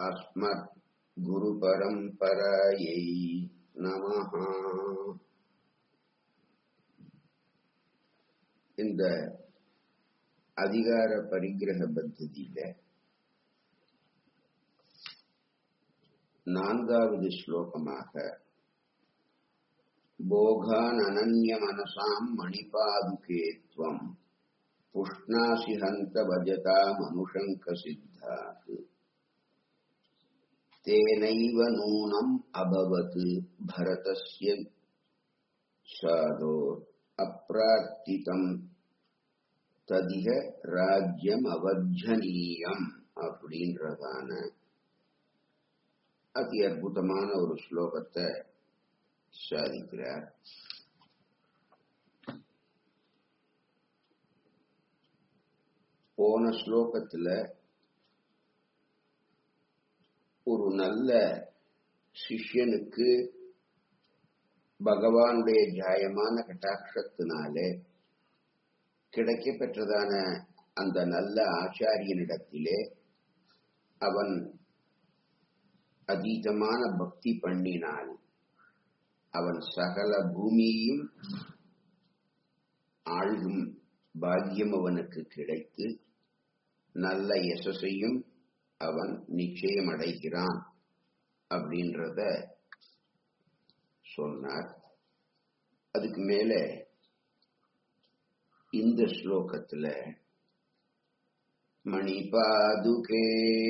अस्मत् गुरुपरम्परायै நமஹ இந்த அதிகார பரிகிரக பத்ததியில நான்காவது ஸ்லோகமாக போகான் அனன்ய மனசாம் மணிபாதுகேத்வம் புஷ்ணாசி ஹந்த பஜதா மனுஷங்க சித்தாத் तेनैव नूनम् अभवत् भरतस्य साधो அப்பிரார்த்திதம் ததிக ராஜ்யம் அவர்ஜனீயம் அப்படின்றதான அதி அற்புதமான ஒரு ஸ்லோகத்தை சாதிக்கிறார் போன ஸ்லோகத்துல ஒரு நல்ல சிஷ்யனுக்கு பகவானுடைய ஜாயமான கட்டாட்சத்தினாலே கிடைக்க பெற்றதான அந்த நல்ல ஆச்சாரியனிடத்திலே அவன் அதீதமான பக்தி பண்ணினால் அவன் சகல பூமியையும் ஆழ்கும் பாக்கியம் அவனுக்கு கிடைத்து நல்ல யசஸையும் அவன் நிச்சயம் அடைகிறான் அப்படின்றத சொன்னார் அதுக்கு மேல இந்த ஸ்லோகத்துல மணிபாதுகே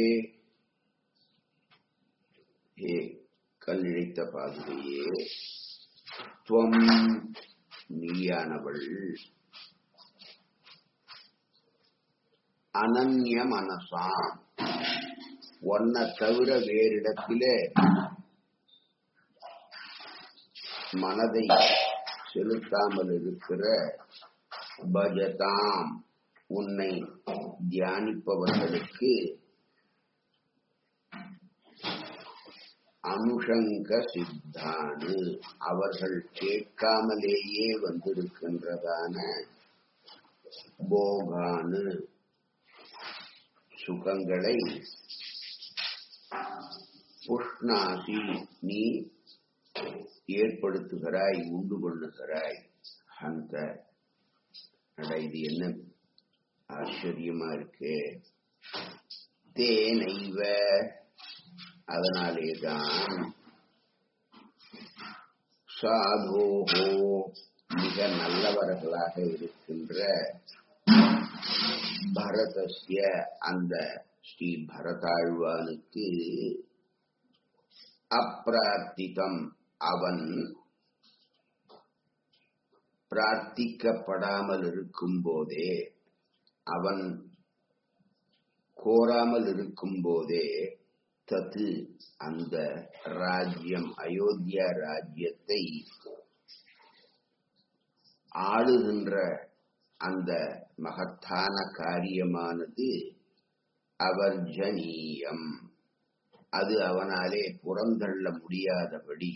ஹே கல்லிழைத்த பாதுகையே துவம் நீயானவள் அனன்ய மனசாம் ஒன்ன தவிர வேறிடத்திலே மனதை செலுத்தாமல் இருக்கிற பஜதாம் உன்னை தியானிப்பவர்களுக்கு அனுஷங்க சித்தானு அவர்கள் கேட்காமலேயே வந்திருக்கின்றதான போகானு சுகங்களை புஷ்ணாசி நீ ஏற்படுத்துகிறாய் உண்டு கொள்ளுகிறாய் அந்த அட இது என்ன ஆச்சரியமா இருக்கு தேனைவ அதனாலேதான் சாதோஹோ மிக நல்லவர்களாக இருக்கின்ற பரதஸ்ய அந்த ஸ்ரீ பரதாழ்வானுக்கு அப்பிரார்த்திதம் அவன் பிரார்த்திக்கப்படாமல் இருக்கும் போதே அவன் கோராமல் இருக்கும் போதே தத்து அந்த ராஜ்யம் அயோத்தியா ராஜ்யத்தை ஆளுகின்ற அந்த மகத்தான காரியமானது அவர்ஜனீயம் அது அவனாலே புறந்தள்ள முடியாதபடி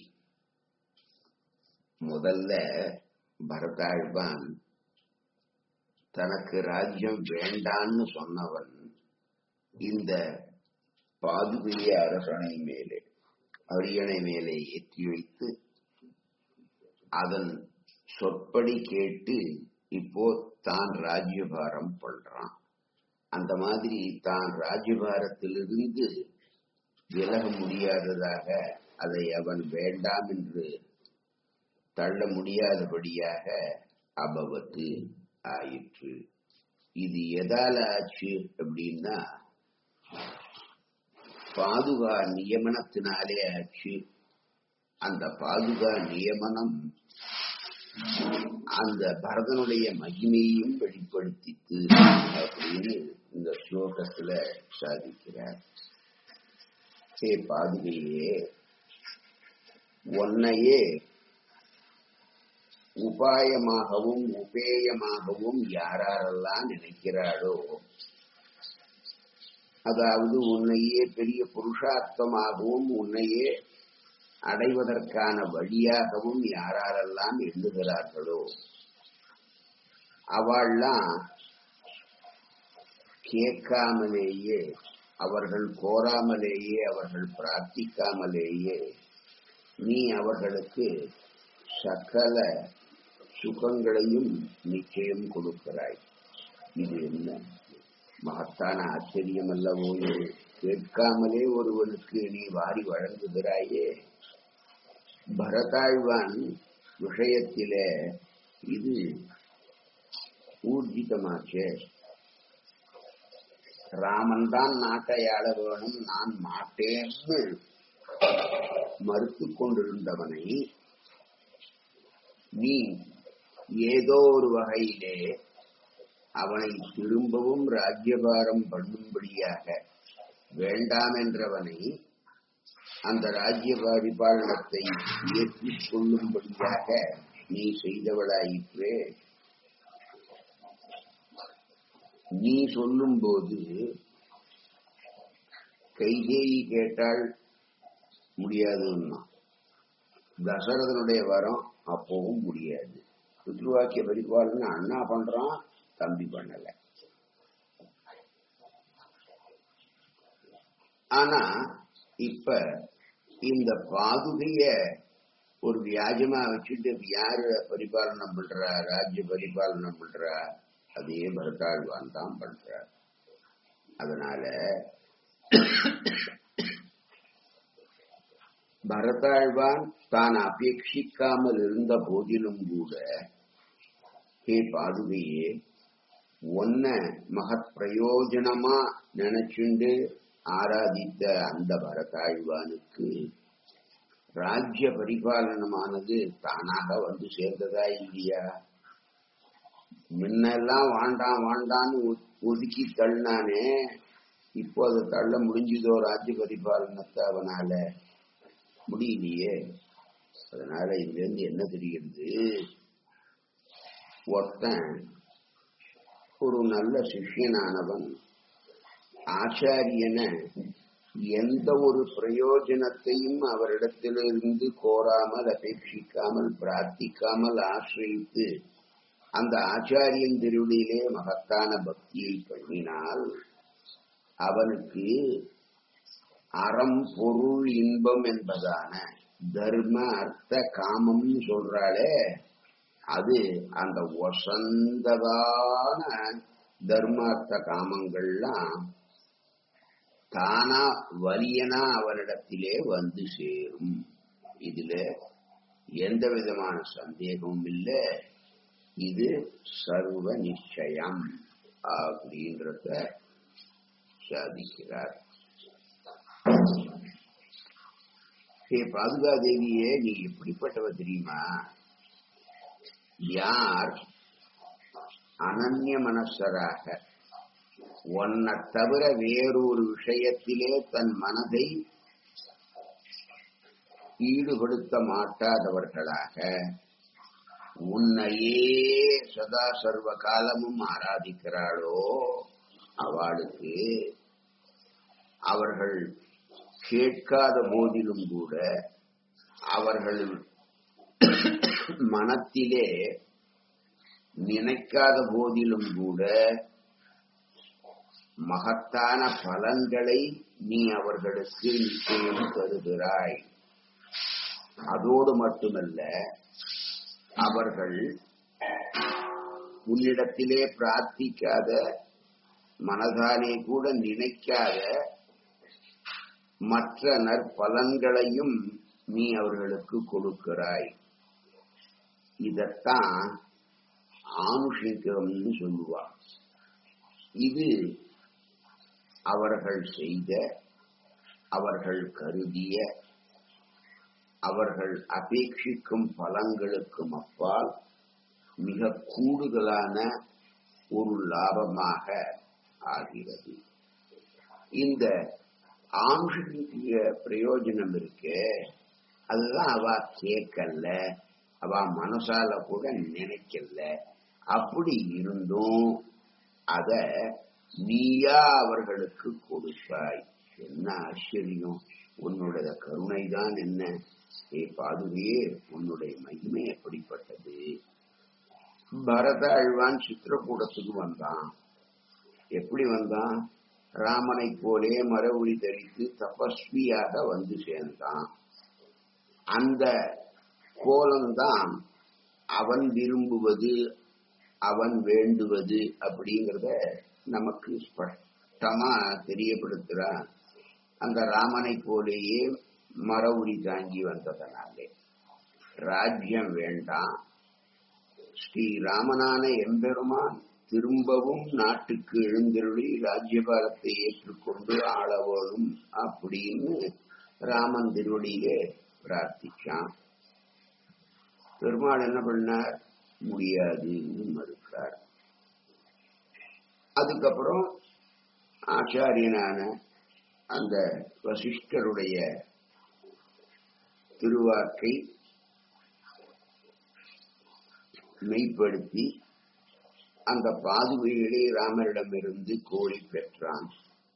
முதல்ல பரதாழ்வான் தனக்கு ராஜ்யம் வேண்டான்னு சொன்னவன் இந்த பாதுகைய அரசனை மேலே அரியணை மேலே ஏற்றி வைத்து அதன் சொற்படி கேட்டு இப்போ தான் ராஜ்யபாரம் பண்றான் அந்த மாதிரி தான் ராஜ்யபாரத்திலிருந்து விலக முடியாததாக அதை அவன் வேண்டாம் என்று தள்ள முடியாதபடியாக அபவத்து ஆயிற்று இது எதால ஆச்சு அப்படின்னா பாதுகா நியமனத்தினாலே ஆச்சு அந்த பாதுகா நியமனம் அந்த பரதனுடைய மகிமையும் வெளிப்படுத்தித்து அப்படின்னு இந்த ஸ்லோகத்துல சாதிக்கிறார் ஹே பாதுகையே உன்னையே உபாயமாகவும் உபேயமாகவும் யாரெல்லாம் நினைக்கிறாளோ அதாவது உன்னையே பெரிய புருஷார்த்தமாகவும் உன்னையே அடைவதற்கான வழியாகவும் யாரெல்லாம் எண்ணுகிறார்களோ அவள்லாம் கேட்காமலேயே அவர்கள் கோராமலேயே அவர்கள் பிரார்த்திக்காமலேயே நீ அவர்களுக்கு சகல சுகங்களையும் நிச்சயம் கொடுக்கிறாய் இது என்ன மகத்தான ஆச்சரியம் அல்லவோ இது கேட்காமலே ஒருவனுக்கு நீ வாரி வழங்குகிறாயே பரதாழ்வான் விஷயத்திலே இது ஊர்ஜிதமாச்சே ராமன் தான் நாட்டை ஆள வேணும் நான் மாட்டேன்னு மறுத்து கொண்டிருந்தவனை நீ ஏதோ ஒரு வகையிலே அவனை திரும்பவும் ராஜ்யபாரம் பண்ணும்படியாக வேண்டாம் என்றவனை அந்த ராஜ்ய பரிபாலனத்தை ஏற்றிக் கொள்ளும்படியாக நீ செய்தவளாயிற்றே நீ சொல்லும்போது கைகேயி கேட்டால் முடியாதுன்னா தசரதனுடைய வரம் அப்பவும் முடியாது பித்ருவாக்கிய பரிபாலனை அண்ணா பண்றான் தம்பி பண்ணல ஆனா இப்ப இந்த பாதுகைய ஒரு வியாஜமா வச்சுட்டு யாரு பரிபாலனம் பண்றா ராஜ்ய பரிபாலனம் பண்றா அதே பரதாழ்வான் தான் பண்றார் அதனால பரதாழ்வான் தான் அபேட்சிக்காமல் இருந்த போதிலும் கூட ஹே பாதுகையே ஒன்ன மகத் பிரயோஜனமா நினைச்சுண்டு ஆராதித்த அந்த பரதாழ்வானுக்கு ராஜ்ய பரிபாலனமானது தானாக வந்து சேர்ந்ததா இல்லையா முன்னெல்லாம் வாண்டாம் வாண்டான்னு ஒதுக்கி தள்ளினானே இப்போ அதை தள்ள முடிஞ்சதோ ராஜ்ய பரிபாலனத்தை அவனால முடியலையே அதனால இதுல இருந்து என்ன தெரிகிறது ஒருத்தன் ஒரு நல்ல சிஷ்யனானவன் ஆச்சாரியனை எந்த ஒரு பிரயோஜனத்தையும் அவரிடத்திலிருந்து கோராமல் அபேட்சிக்காமல் பிரார்த்திக்காமல் ஆசிரியித்து அந்த ஆச்சாரியன் திருவிழியிலே மகத்தான பக்தியை பண்ணினால் அவனுக்கு அறம் பொருள் இன்பம் என்பதான தர்ம அர்த்த காமம் சொல்றாளே அது அந்த வசந்ததான தர்மார்த்த காமங்கள்லாம் தானா வலியனா அவனிடத்திலே வந்து சேரும் இதுல எந்த விதமான சந்தேகமும் இல்லை இது சர்வ நிச்சயம் அப்படின்றத சாதிக்கிறார் ஹே பாதுகாதேவியே நீ எப்படிப்பட்டவ தெரியுமா யார் அனன்ய மனசராக உன்னை தவிர வேறொரு விஷயத்திலே தன் மனதை ஈடுபடுத்த மாட்டாதவர்களாக உன்னையே சதா சர்வ காலமும் ஆராதிக்கிறாளோ அவளுக்கு அவர்கள் கேட்காத போதிலும் கூட அவர்கள் மனத்திலே நினைக்காத போதிலும் கூட மகத்தான பலன்களை நீ அவர்களுக்கு நிச்சயம் தருகிறாய் அதோடு மட்டுமல்ல அவர்கள் உன்னிடத்திலே பிரார்த்திக்காத மனதானே கூட நினைக்காத மற்ற நற்பலன்களையும் நீ அவர்களுக்கு கொடுக்கிறாய் இதத்தான் ஆனுஷிகம்னு சொல்லுவா இது அவர்கள் செய்த அவர்கள் கருதிய அவர்கள் அபேட்சிக்கும் பலன்களுக்கும் அப்பால் மிக கூடுதலான ஒரு லாபமாக ஆகிறது இந்த ஆம்ஷிக பிரயோஜனம் இருக்கு அதுதான் அவ கேட்கல அவ மனசால கூட நினைக்கல அப்படி இருந்தும் அத நீயா அவர்களுக்கு கொடுப்பாய் என்ன ஆச்சரியம் உன்னுடைய கருணைதான் என்ன ஏ பாதுகையே உன்னுடைய மகிமை எப்படிப்பட்டது பரத அழ்வான் சித்திரக்கூடத்துக்கு வந்தான் எப்படி வந்தான் ராமனை போலே மரவுரி தரித்து தபஸ்வியாக வந்து சேர்ந்தான் அந்த கோலம்தான் அவன் விரும்புவது அவன் வேண்டுவது அப்படிங்கிறத நமக்கு ஸ்பஷ்டமா தெரியப்படுத்துறான் அந்த ராமனை போலேயே மரவுரி தாங்கி வந்ததனாலே ராஜ்யம் வேண்டாம் ஸ்ரீராமனான எம்பெருமான் திரும்பவும் நாட்டுக்கு எழுந்தருளி ராஜ்யபாரத்தை ஏற்றுக்கொண்டு ஆளவோடும் அப்படின்னு ராமன் திருவடியிலே பிரார்த்திச்சான் பெருமாள் என்ன பண்ணார் முடியாதுன்னு மறுக்கிறார் அதுக்கப்புறம் ஆச்சாரியனான அந்த வசிஷ்டருடைய திருவாக்கை மெய்ப்படுத்தி அந்த பாதுகைகளை ராமரிடமிருந்து கோரி பெற்றான்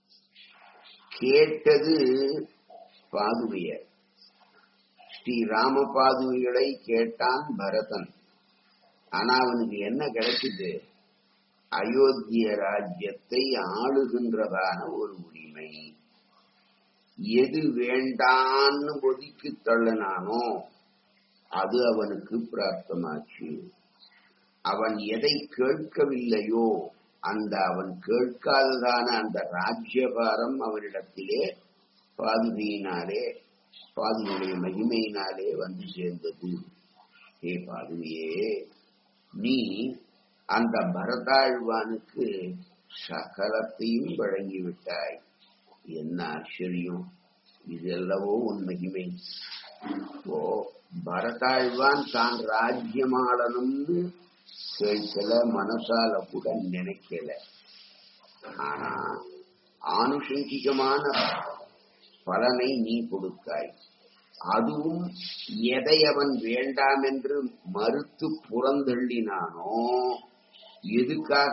கேட்டது பாதுகைய ஸ்ரீ ராம பாதுகைகளை கேட்டான் பரதன் ஆனா அவனுக்கு என்ன கிடைச்சது அயோத்திய ராஜ்யத்தை ஆளுகின்றதான ஒரு உரிமை எது வேண்டான்னு ஒதுக்கி தள்ளனானோ அது அவனுக்கு பிராப்தமாச்சு அவன் எதை கேட்கவில்லையோ அந்த அவன் கேட்காததான அந்த ராஜ்யபாரம் அவனிடத்திலே பாதுகையினாலே பாதுகையுடைய மகிமையினாலே வந்து சேர்ந்தது ஹே பாதுகையே நீ அந்த பரதாழ்வானுக்கு சகலத்தையும் வழங்கிவிட்டாய் என்ன ஆச்சரியம் இதெல்லவோ உன் மகிமை ஓ பரதாழ்வான் தான் ராஜ்யமாளனும்னு கேட்கல மனசால கூட நினைக்கல ஆனா ஆனுஷங்கிகமான பலனை நீ கொடுத்தாய் அதுவும் எதை அவன் வேண்டாம் என்று மறுத்து புறந்தள்ளினானோ எதுக்காக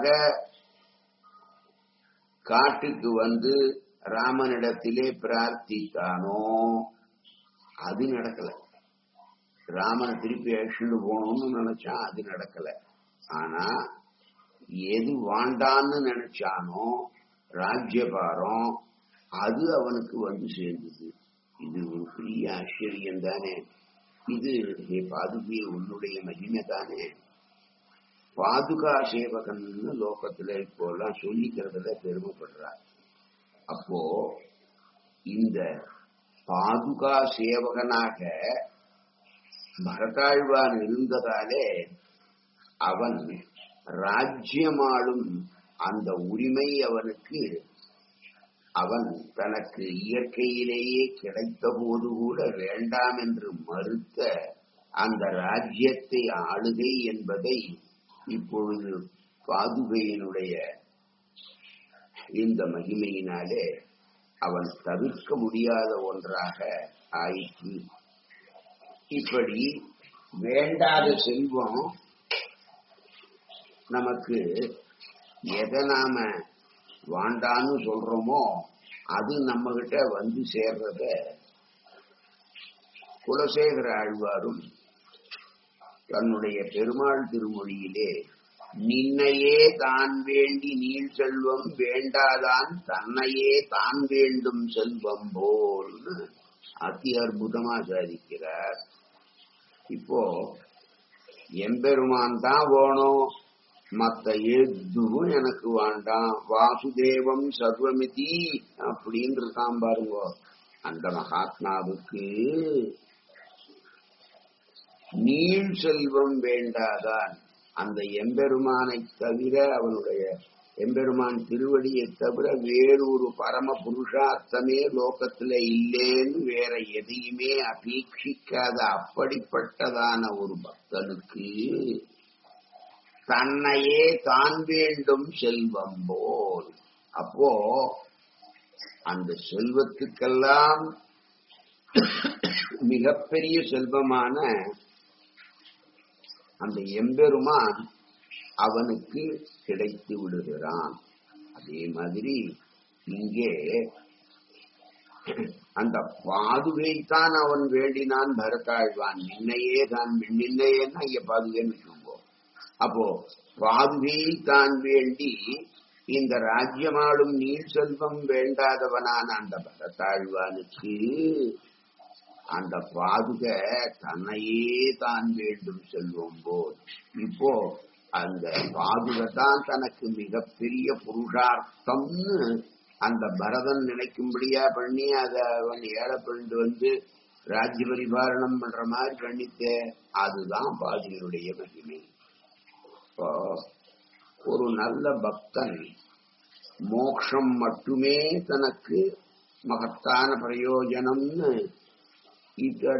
காட்டுக்கு வந்து ராமனிடத்திலே பிரார்த்தித்தானோ அது நடக்கல ராமனை திருப்பி அழிச்சுட்டு போகணும்னு நினைச்சான் அது நடக்கல ஆனா எது வாண்டான்னு நினைச்சானோ ராஜ்யபாரம் அது அவனுக்கு வந்து சேர்ந்தது இது ஒரு பெரிய ஆச்சரியம் தானே இது ஹே பாதுகை உன்னுடைய மகிமை தானே பாதுகா சேவகன்னு லோகத்துல இப்போ எல்லாம் சொல்லிக்கிறதுல பெருமைப்படுறார் அப்போ இந்த பாதுகா சேவகனாக பரதாழ்வான் இருந்ததாலே அவன் ராஜ்யமாளும் அந்த உரிமை அவனுக்கு அவன் தனக்கு இயற்கையிலேயே கிடைத்த போது கூட வேண்டாம் என்று மறுத்த அந்த ராஜ்யத்தை ஆளுகை என்பதை இப்பொழுது பாதுகையினுடைய இந்த மகிமையினாலே அவன் தவிர்க்க முடியாத ஒன்றாக ஆயிற்று இப்படி வேண்டாத செல்வம் நமக்கு எதை நாம வாண்டான்னு சொல்றோமோ அது நம்ம கிட்ட வந்து சேர்றத குலசேகர ஆழ்வாரும் தன்னுடைய பெருமாள் திருமொழியிலே நின்னையே தான் வேண்டி நீள் செல்வம் வேண்டாதான் தன்னையே தான் வேண்டும் செல்வம் போல்னு அதி அற்புதமா சாதிக்கிறார் இப்போ எம்பெருமான் தான் வேணும் மத்த எதுவும் எனக்கு வேண்டாம் வாசுதேவம் சர்வமிதி அப்படின்னு இருக்கான் பாருங்க அந்த மகாத்மாவுக்கு நீள் செல்வம் வேண்டாதான் அந்த எம்பெருமானை தவிர அவனுடைய எம்பெருமான் திருவடியை தவிர வேறொரு பரம புருஷார்த்தமே லோகத்துல இல்லேன்னு வேற எதையுமே அபேட்சிக்காத அப்படிப்பட்டதான ஒரு பக்தனுக்கு தன்னையே தான் வேண்டும் செல்வம் போல் அப்போ அந்த செல்வத்துக்கெல்லாம் மிகப்பெரிய செல்வமான அந்த எம்பெருமான் அவனுக்கு கிடைத்து விடுகிறான் அதே மாதிரி இங்கே அந்த பாதுகை தான் அவன் வேண்டினான் பரதாழ்வான் நின்னையே தான் நின்னையேன்னா இங்க பாதுகைன்னு வச்சுக்கோ அப்போ பாதுகையை தான் வேண்டி இந்த ராஜ்யமாளும் நீர் செல்வம் வேண்டாதவனான அந்த பரதாழ்வானுக்கு அந்த பாதுக தன்னையே தான் வேண்டும் செல்வம் போல் இப்போ அந்த பாதுக தான் தனக்கு மிகப்பெரிய புருஷார்த்தம்னு அந்த பரதன் நினைக்கும்படியா பண்ணி அத அவன் ஏழப்பண்டு வந்து ராஜ்ய பரிபாலனம் பண்ற மாதிரி பண்ணித்தே அதுதான் பாதுகையுடைய மகிமை இப்போ ஒரு நல்ல பக்தன் மோக்ஷம் மட்டுமே தனக்கு மகத்தான பிரயோஜனம்னு இதர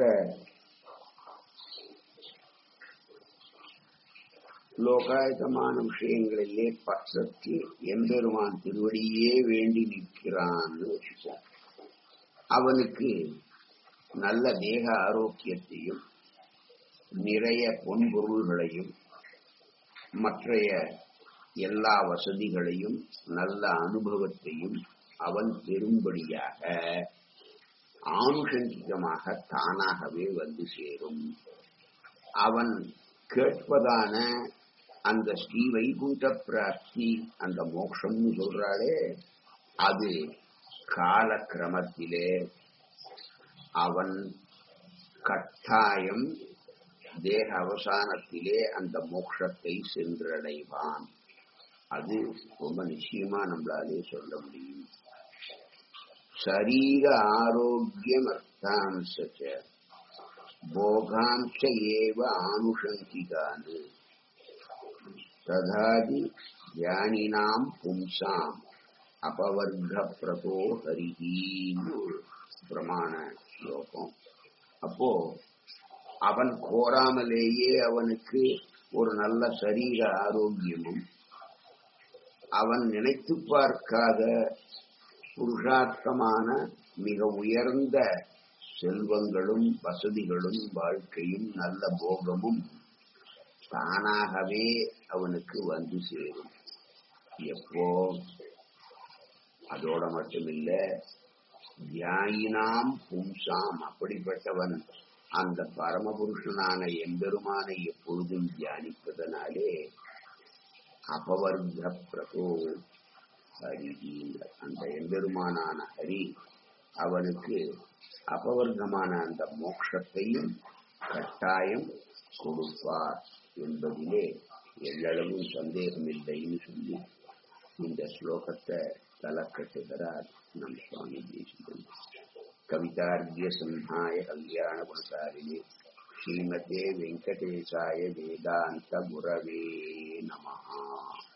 லோகாயத்தமான விஷயங்களிலே பற்றற்கு எம்பெருமான் திருவடியே வேண்டி நிற்கிறான்னு வச்சுப்போம் அவனுக்கு நல்ல தேக ஆரோக்கியத்தையும் நிறைய பொன்பொருள்களையும் மற்றைய எல்லா வசதிகளையும் நல்ல அனுபவத்தையும் அவன் பெரும்படியாக ஆனுஷங்கிகமாக தானாகவே வந்து சேரும் அவன் கேட்பதான அந்த ஸ்ரீ வைகுண்ட பிராப்தி அந்த மோட்சம்னு சொல்றாளே அது கால கிரமத்திலே அவன் கட்டாயம் தேக அவசானத்திலே அந்த மோட்சத்தை சென்றடைவான் அது ரொம்ப நிச்சயமா நம்மளாலே சொல்ல முடியும் சரீர ஆரோக்கியம் அர்த்தாம்ச போகாம்ச ஏவ ஆனுஷங்கிகானு ததாதி ஞானினாம் பும்சாம் அபவர்க்க பிரதோ ஹரிஹின்னு ஒரு பிரமாண ஸ்லோகம் அப்போ அவன் கோராமலேயே அவனுக்கு ஒரு நல்ல சரீர ஆரோக்கியமும் அவன் நினைத்து பார்க்காத புருஷார்த்தமான மிக உயர்ந்த செல்வங்களும் வசதிகளும் வாழ்க்கையும் நல்ல போகமும் தானாகவே அவனுக்கு வந்து சேரும் எப்போ அதோட மட்டுமில்ல தியாயினாம் பும்சாம் அப்படிப்பட்டவன் அந்த பரமபுருஷனான எம்பெருமானை எப்பொழுதும் தியானிப்பதனாலே அபவர்க்க பிரபோ ஹரி அந்த எம்பெருமானான ஹரி அவனுக்கு அபவர்க்கமான அந்த மோட்சத்தையும் கட்டாயம் கொடுப்பார் என்பதிலே எல்லளவும் சந்தேகமில்லைன்னு சொல்லி இந்த ஸ்லோகத்தை தலக்கட்டுகிறார் நம் சுவாமி தேசிகன் கவிதார்கிய சம்ஹாய கல்யாண குணசாரிணி ஸ்ரீமதே வெங்கடேசாய வேதாந்த குரவே நமஹா